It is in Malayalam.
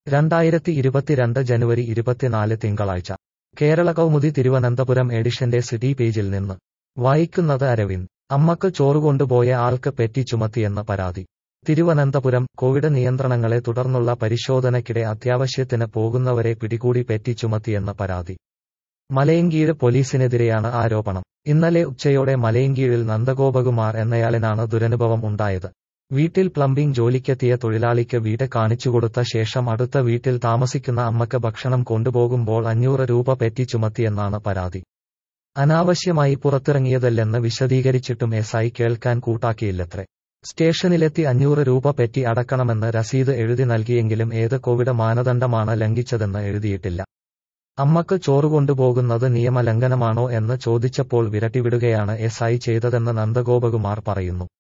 രണ്ടായിരത്തി ഇരുപത്തിരണ്ട് ജനുവരി ഇരുപത്തിനാല് തിങ്കളാഴ്ച കേരള കൗമുദി തിരുവനന്തപുരം എഡിഷന്റെ സിറ്റി പേജിൽ നിന്ന് വായിക്കുന്നത് അരവിന്ദ് അമ്മക്ക് ചോറുകൊണ്ടുപോയ ആൾക്ക് പെറ്റി ചുമത്തിയെന്ന പരാതി തിരുവനന്തപുരം കോവിഡ് നിയന്ത്രണങ്ങളെ തുടർന്നുള്ള പരിശോധനയ്ക്കിടെ അത്യാവശ്യത്തിന് പോകുന്നവരെ പിടികൂടി പെറ്റി ചുമത്തിയെന്ന പരാതി മലയങ്കീഴ് പോലീസിനെതിരെയാണ് ആരോപണം ഇന്നലെ ഉച്ചയോടെ മലയങ്കീഴിൽ നന്ദഗോപകുമാർ എന്നയാളിനാണ് ദുരനുഭവം ഉണ്ടായത് വീട്ടിൽ പ്ലംബിംഗ് ജോലിക്കെത്തിയ തൊഴിലാളിക്ക് വീട് കാണിച്ചുകൊടുത്ത ശേഷം അടുത്ത വീട്ടിൽ താമസിക്കുന്ന അമ്മക്ക് ഭക്ഷണം കൊണ്ടുപോകുമ്പോൾ അഞ്ഞൂറ് രൂപ പെറ്റി ചുമത്തിയെന്നാണ് പരാതി അനാവശ്യമായി പുറത്തിറങ്ങിയതല്ലെന്ന് വിശദീകരിച്ചിട്ടും എസ് ഐ കേൾക്കാൻ കൂട്ടാക്കിയില്ലത്രേ സ്റ്റേഷനിലെത്തി അഞ്ഞൂറ് രൂപ പെറ്റി അടക്കണമെന്ന് രസീത് എഴുതി നൽകിയെങ്കിലും ഏത് കോവിഡ് മാനദണ്ഡമാണ് ലംഘിച്ചതെന്ന് എഴുതിയിട്ടില്ല അമ്മക്ക് ചോറുകൊണ്ടുപോകുന്നത് നിയമലംഘനമാണോ എന്ന് ചോദിച്ചപ്പോൾ വിരട്ടിവിടുകയാണ് എസ് ഐ ചെയ്തതെന്ന് നന്ദഗോപകുമാർ പറയുന്നു